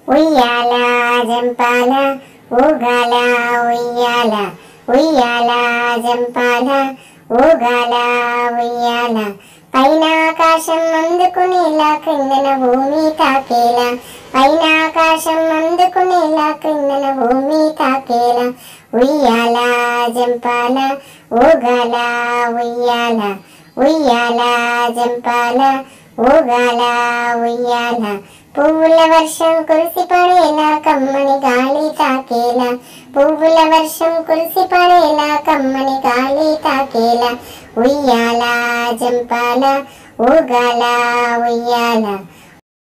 ఉయ్యాల జంపాల ఊగాల ఉయ్యాల ఉయ్యాల జంపాల ఊగాల ఉయ్యాల పైన ఆకాశం అందుకునేలా క్రిందన భూమి తాకేలా పైన ఆకాశం అందుకునేలా క్రిందన భూమి తాకేలా ఉయ్యాల జంపాల ఊగాల ఉయ్యాల ఉయ్యాల జంపాల ఊగాల ఉయ్యాల పువ్వుల వర్షం కురిసి పడేలా కమ్మని గాలి తాకేలా పువ్వుల వర్షం కురిసి పడేలా కమ్మని గాలి తాకేలా ఉయ్యాల జంపాల ఊగాల ఉయ్యాల